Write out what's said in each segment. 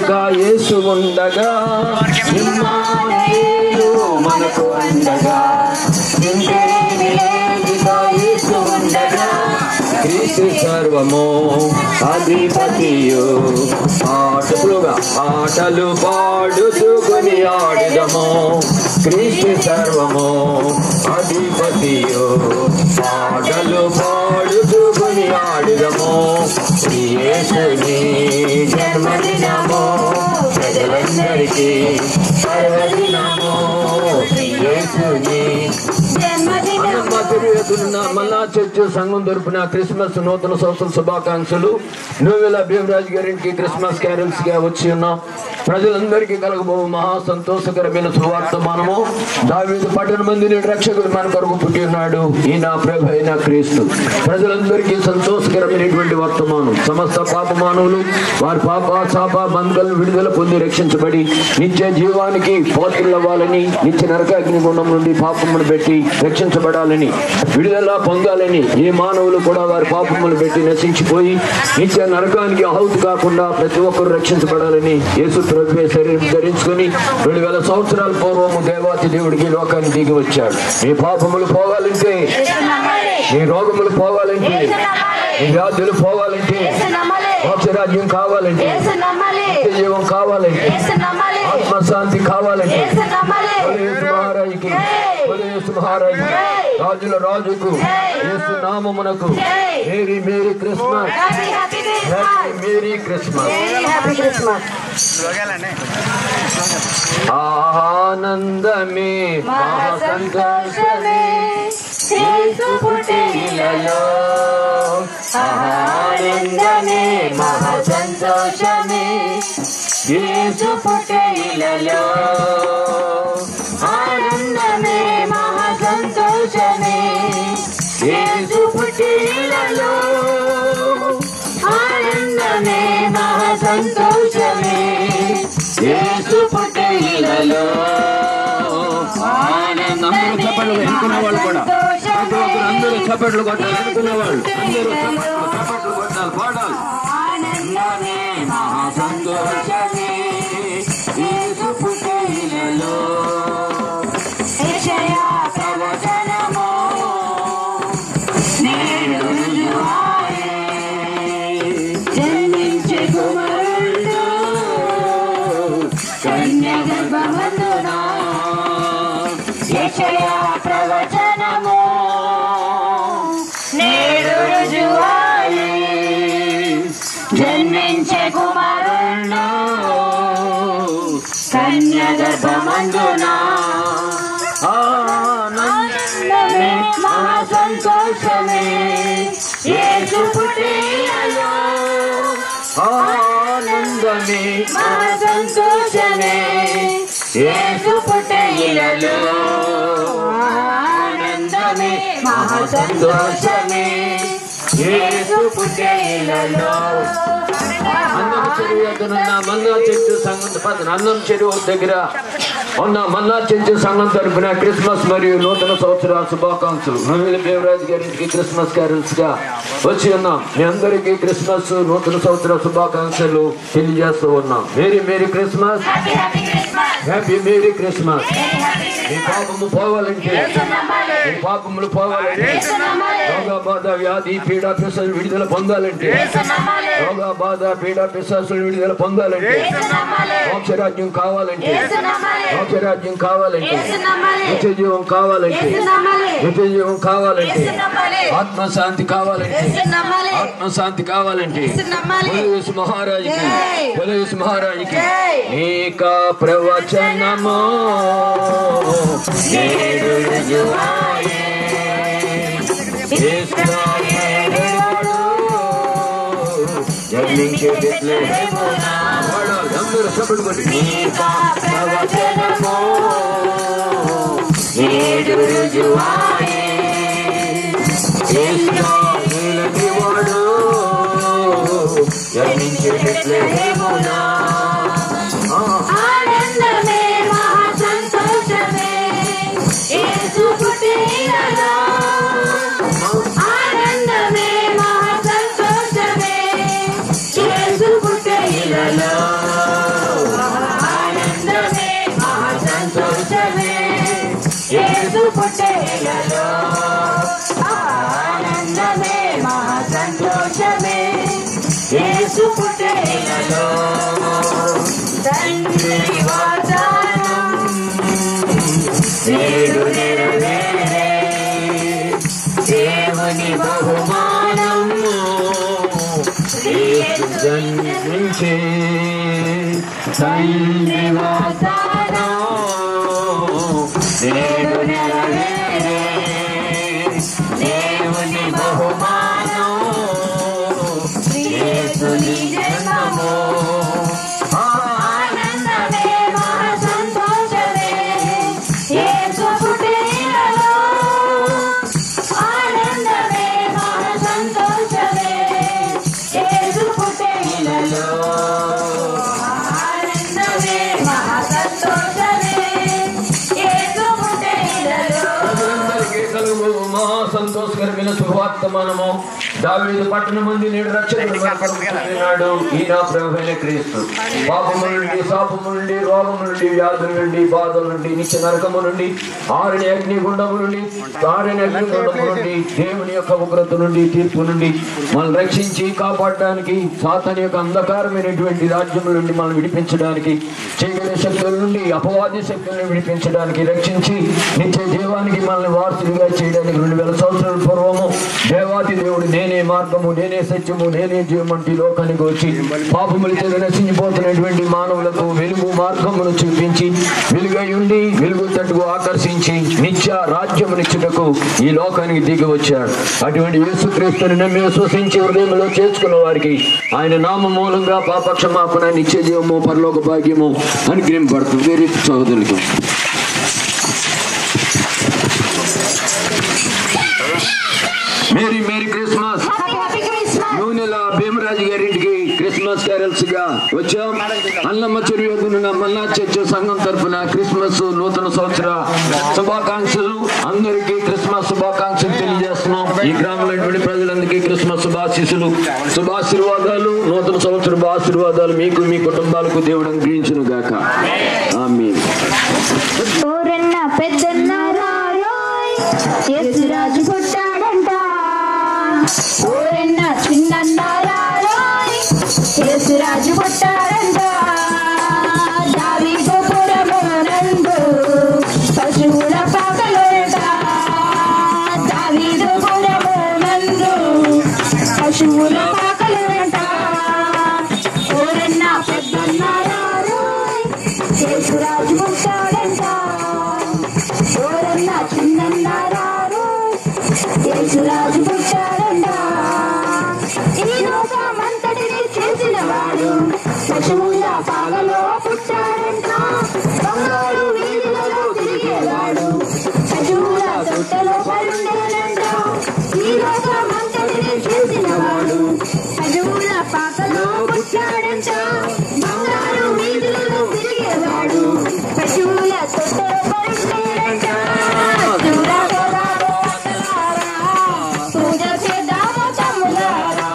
తోడుగా యేసు ఉండగా ఇమ్మానుయేలు మనకు అండగా ఇంకేమి లేదుగా యేసు ఉండగా క్రీస్తు సర్వము అధిపతియు ఆటలుగా ఆటలు పాడుతూ కొని ఆడుదము క్రీస్తు సర్వము అధిపతియు ఆటలు పాడుతూ కొని ఆడుదము యేసుని జన్మదినము ప్రజలందరికీ పర్వదినము యేసుని అన్నమాతున్న మల్లా చర్చ్ సంఘం తరపున క్రిస్మస్ నూతన సంవత్సర శుభాకాంక్షలు నూవెల భీమరాజు గారికి క్రిస్మస్ క్యారల్స్ గా వచ్చి ఉన్నాం ప్రజలందరికీ కలగబో మహా సంతోషకరమైన సువార్తమానము దావీదు పట్టణ మందిని రక్షకుడు మన కొరకు పుట్టి ఉన్నాడు ఈయన ప్రభు అయిన క్రీస్తు ప్రజలందరికీ సంతోషకరమైనటువంటి వర్తమానం సమస్త పాప మానవులు వారి పాప శాప బంధువులను విడుదల పొంది రక్షించబడి నిత్య జీవానికి పాత్రులవ్వాలని నిత్య నరకాగ్ని గుణం నుండి పాపమును పెట్టి రక్షించబడాలని విడుదల పొందాలని ఏ మానవులు కూడా వారి పాపములు పెట్టి నశించిపోయి నిత్య నరకానికి ఆహుతి కాకుండా ప్రతి ఒక్కరు రక్షించబడాలని యేసు ప్రభు శరీరం ధరించుకొని రెండు వేల సంవత్సరాల పూర్వము దేవాతి దేవుడికి లోకాన్ని దిగి వచ్చాడు మీ పాపములు పోవాలంటే మీ రోగములు పోవాలంటే మీ వ్యాధులు పోవాలంటే మోక్షరాజ్యం కావాలంటే నిత్య జీవం కావాలంటే ఆత్మశాంతి కావాలంటే యేసు మహారాజుకి యేసు మహారాజు రాజుల రాజుకు యేసు నామమునకు merry merry Christmas happy merry Christmas ఆనందమే మహా సంతోషమే యేసు పుట్టినలో ఆనందమే మహా సంతోషమే యేసు పుట్టినలో ఆనందమే మహా సంతోషమే యేసు పుట్టినలో ఆనందమే మహా సంతోషమే యేసు పుట్టినలో ఆనందం అందరూ చప్పట్లు ఎన్నుకున్న వాళ్ళు కూడా ప్రతి ఒక్కరు అందరూ చప్పట్లు కొట్టాలి అనుకున్న వాళ్ళు అందరూ చప్పట్లు చప్పట్లు కొట్టాలి పాడాలి ఆనందమే మహా సంతోషమే యేసు పుట్టినలో ప్రవచనము నేడు రుజువాయే. జన్మించే కుమారుడు కన్య గర్భమందున యెషయా ప్రవచనము నేడు రుజువాయే. జన్మించే కుమారుడు కన్య గర్భమందున ఆనందమే మహా సంతోషమే యేసు పుట్టినలో ఆనందమే మహా సంతోషమే యేసు పుట్టినలో ఆనందమే మహా సంతోషమే యేసు పుట్టినలో అన్నం చెరువు దగ్గరున్న మన్నా చెట్టు సంఘం పక్కన అన్నం చెరువు దగ్గర ఉన్న మన్నా చెట్టు సంఘం తరపున క్రిస్మస్ మరియు నూతన సంవత్సర శుభాకాంక్షలు నవీల దేవరాజు గారికి క్రిస్మస్ క్యారల్స్ గా వచ్చి ఉన్నాం మీ అందరికీ క్రిస్మస్ నూతన సంవత్సర శుభాకాంక్షలు తెలియజేస్తూ ఉన్నాం merry merry Christmas happy merry Christmas మీ పాపము పోవాలంటే మీ పాపములు పోవాలంటే రోగ బాధ వ్యాధి పీడ పిసలు విడుదల పొందాలంటే రోగ బాధ పీడ పిశాసులు విడుదల పొందాలంటే మోక్షరాజ్యం కావాలంటే మోక్షరాజ్యం కావాలంటే నిత్య జీవం కావాలంటే నిత్య జీవం కావాలంటే ఆత్మశాంతి కావాలంటే ఆత్మశాంతి కావాలంటే పోలీసు మహారాజుకి పోలీసు మహారాజుకి ఏక ప్రవచనము నేడు రుజువాయే. యేసునాథుడు జన్మించే బెత్లెహేమున. పాడాలి, అందరూ చప్పట్లు కొట్టి. ఏక ప్రవచనము నేడు రుజువాయే. యేసునాథుని వాడు జన్మించే బెత్లెహేమున. ఆ ఆనందమే మహా సంతోషమే యేసు పుట్టినలో ఆనందమే మహా సంతోషమే యేసు పుట్టినలో పుట్టేలలో ఆనందమే మహా సంతోషమే యేసు పుట్టేలలో తండ్రి వాగ్దానం నేడు నెరవేరే దేవుని బహుమానము జన్మించే తండ్రి వాగ్దానం నేడు నెరవేరే దేవుని బహుమానం యేసుని జన్మము ఆనందమే మహా సంతోషమే యేసు పుట్టినలో ఆనందమే మహా సంతోషమే యేసు పుట్టినలో ఆనందమే మహా సంతోషమే యేసు పుట్టినలో ప్రజలందరికీ కలుగు మహా సంతోషకరమైన శుభవర్తమానము దావీదు పట్టణ మంది నేడు రక్షకుడు నాడు ఈయన ప్రభువైన క్రీస్తు పాపము నుండి శాపము నుండి రోగము నుండి వ్యాధుల నుండి బాధల నుండి నిత్య నరకము నుండి ఆరిని అగ్ని గుండము నుండి ఆరిని అగ్ని గుండము నుండి దేవుని యొక్క ఉగ్రత నుండి తీర్పు నుండి మనల్ని రక్షించి కాపాడడానికి సాతాని యొక్క అంధకారమైనటువంటి రాజ్యం నుండి మనం విడిపించడానికి చీకటి శక్తుల నుండి అపవాది శక్తులను విడిపించడానికి రక్షించి నిత్య జీవానికి మనల్ని వారసులుగా చేయడానికి రెండు వేల సంవత్సరాల పూర్వము దేవాది దేవుడు నేనే మార్గము నేనే సత్యము నేనే జీవం అంటూ ఈ లోకానికి వచ్చి పాపముల చేత నశించిపోతున్నటువంటి మానవులకు వెలుగు మార్గమును చూపించి వెలుగై ఉండి వెలుగు తట్టుకు ఆకర్షించి నిత్య రాజ్యమునిచ్చుటకు ఈ లోకానికి దిగి వచ్చాడు అటువంటి యేసుక్రీస్తుని నమ్మి విశ్వసించి హృదయంలో చేసుకున్న వారికి ఆయన నామ మూలంగా పాప క్షమాపణ నిత్య జీవము పరలోక భాగ్యము అనుగ్రహింపడుతుంది వేరే సహోదరులకు merry merry Christmas happy Christmas నూనెల భీమరాజు గారింటికి క్రిస్మస్ క్యారల్స్ గా వచ్చాం అల్లమ్మ చెరువు ఎదురున్న మల్లా చర్చ్ సంఘం తరపున క్రిస్మస్ నూతన సంవత్సర శుభాకాంక్షలు అందరికీ క్రిస్మస్ శుభాకాంక్షలు తెలియజేస్తున్నాం ఈ గ్రామంలోని ప్రజలందరికీ క్రిస్మస్ శుభాశీస్సులు శుభాశీర్వాదాలు నూతన సంవత్సర శుభాశీర్వాదాలు మీకు మీ కుటుంబాలకు దేవుడు అనుగ్రహించును గాక ఆమీన్ ఊరన్న పెద్దన్న రారోయ్ యేసురాజు పుట్టాడంట ఊరన్న చిన్నన్న రారోయ్ యేసురాజు పుట్టాడంట దావీదు పురమునందు పశువుల పాకలోట దావీదు పురమునందు పశువుల పాకలోట ఊరన్న పెద్దన్న రారోయ్ యేసురాజు పుట్టాడంట ఎవరన్నా చిన్నన్నారారు యేసురాజు పుట్టాడంట ఈ లోకమంతటిని చేసిన వాడు పశువుల పాగలో పుట్టాడంట బంగారు వీధులలో తిరిగేవాడు పశువుల తొట్టలో పడుండేనంట ఈ లోకమంతటిని చేసిన వాడు పశువుల పాకలో పుట్టాడంట బంగారు వీధులలో తిరిగేవాడు పశువుల తొట్టలో పడుండేనంట చూడగలరు అన్నలారా, పూజ చేద్దాము తమ్ములారా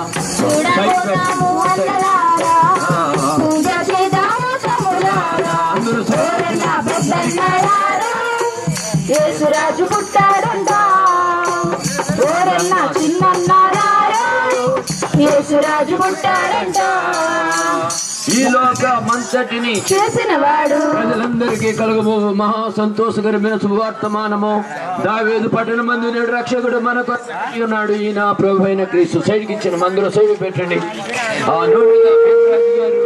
చూడగలము అన్నలారా పూజ చేద్దాము తమ్ములారా ఎవరన్నా పెద్దన్నారా యేసురాజు పుట్టాడంట ఎవరన్నా చిన్నన్నారా యేసురాజు పుట్టాడంట ఈ లోక మంచటిని చేసిన వాడు ప్రజలందరికీ కలుగబో మహా సంతోషకరమైన శుభవర్తమానము దావేదు పట్టణ మందు నేడు రక్షకుడు మనకు ఉన్నాడు ఈయన ప్రభు అయిన క్రీస్తు సైడ్కి ఇచ్చిన మందులో సైడ్ పెట్టండి ఆ నూనెల భీమరాజు గారు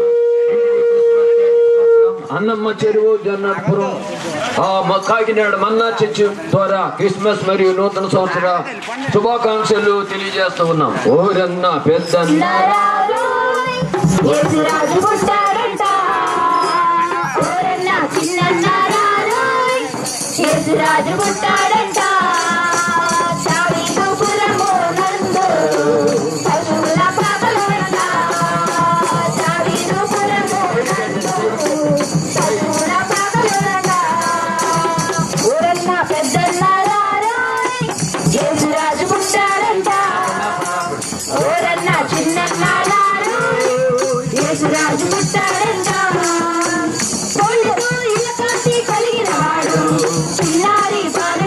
అన్నమ్మ చెరువు జన్నాపురం ఆ మ- కాకినాడ మన్నా చర్చ్ ద్వారా క్రిస్మస్ మరియు నూతన సంవత్సర శుభాకాంక్షలు తెలియజేస్తూ ఉన్నాం ఓరన్న పెద్దన్న నరారోయ్, యేసురాజు పుట్టాడంట ఎవరన్నా చిన్నన్నారారోయ్, యేసురాజు పుట్టాడంట దావీదు పురమునందు పశువుల పాకలోనంట. దావీదు పురమునందు పశువుల పాకలోనంట. ఊరన్నా పెద్దన్నారారోయ్, యేసురాజు పుట్టాడంట ఓరన్నా చిన్నన్నాడారు యేసురాజు పుట్టాడంట కోళ్ళకు ఇళ్ళకాంతి కలిగిన వాడు చిన్నారి పాద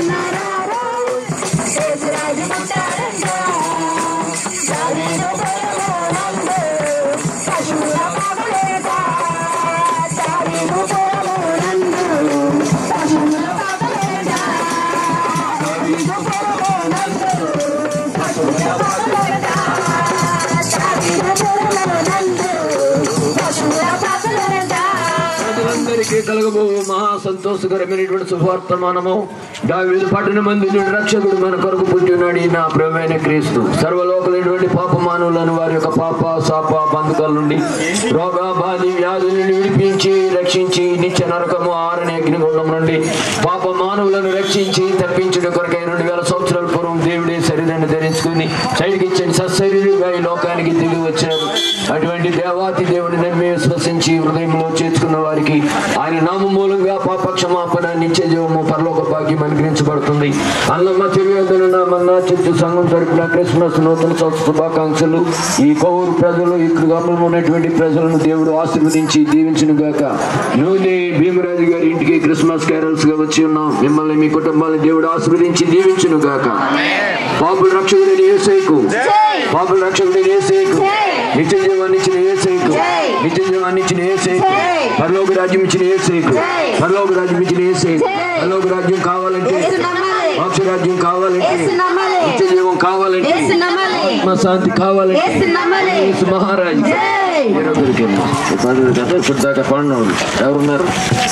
ప్రజలారా యేసురాజు పుట్టాడంట దావీదు పొలమునందు పశువుల పాపలేట దావీదు పొలమునందు పశువుల పాపలేట దావీదు పొలమునందు పశువుల పాపలేట దావీదు పొలమునందు పశువుల పాపలేట ప్రజలందరికీ కలగబో మహా సంతోషకరమైనటువంటి సువార్తమానము దావీదు పట్టణ మంది నుండి రక్షకుడు మన కొరకు పుట్టినాడు ఈ నా ప్రియమైన క్రీస్తు సర్వలోకలైనటువంటి పాప మానవులను వారి యొక్క పాప శాప బంధకాల నుండి రోగ బాధి వ్యాధుల నుండి విడిపించి రక్షించి నిత్య నరకము ఆరని అగ్నిగుండం నుండి పాప మానవులను రక్షించి తప్పించుట కొరకై రెండు వేల సంవత్సరాల పూర్వం దేవుడే శరీరాన్ని ధరించుకుని సైడికిచ్చని సశరీరుగా ఈ లోకానికి దిగి వచ్చారు అటువంటి దేవాతి దేవుని నమ్మి విశ్వసించి హృదయంలో చేర్చుకున్న వారికి ఆయన నామ మూలంగా పాప క్షమాపణ నిత్య జీవము పరలోక భాగ్యం అనుగ్రహించబడుతుంది అల్లమ్మ తిరిగేదన మన్నా చిత్తు సంఘం తరపున క్రిస్మస్ నూతన సంవత్సర శుభాకాంక్షలు ఈ కౌరు ప్రజలు ఇక్కడ గమనం ఉన్నటువంటి ప్రజలను దేవుడు ఆశీర్వదించి దీవించిన గాక నూనె భీమరాజు గారి ఇంటికి క్రిస్మస్ క్యారల్స్ గా వచ్చి ఉన్నాం మిమ్మల్ని మీ కుటుంబాన్ని దేవుడు ఆశీర్వదించి దీవించును గాక పాపుల రక్షకుడైన ఏసైకు పాపుల రక్షకుడైన ఏసైకు నిత్య జీవాన్ని ఇచ్చిన ఏసైకు నిత్య జీవాన్ని ఇచ్చిన ఏసైకు పరలోక రాజ్యం ఇచ్చిన ఏసైకు పరలోక రాజ్యం ఇచ్చిన ఏసైకు పరలోక రాజ్యం కావాలంటే యేసు నమ్మాలి మోక్ష రాజ్యం కావాలంటే యేసు నమ్మాలి నిత్య జీవం కావాలంటే యేసు నమ్మాలి ఆత్మ శాంతి కావాలంటే యేసు నమ్మాలి యేసు మహారాజు జై ఏడో దొరికింది పది కథ ఇప్పుడు దాకా పండు ఎవరున్నారు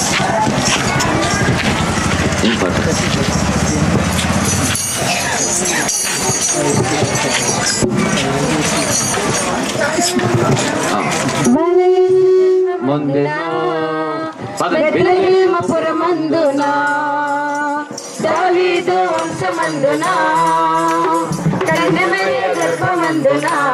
ఈ పక్క. ముందెనో పద బెత్లెహేమపురమందున దావీదు వంశమందున కన్యమరియ గర్భమందున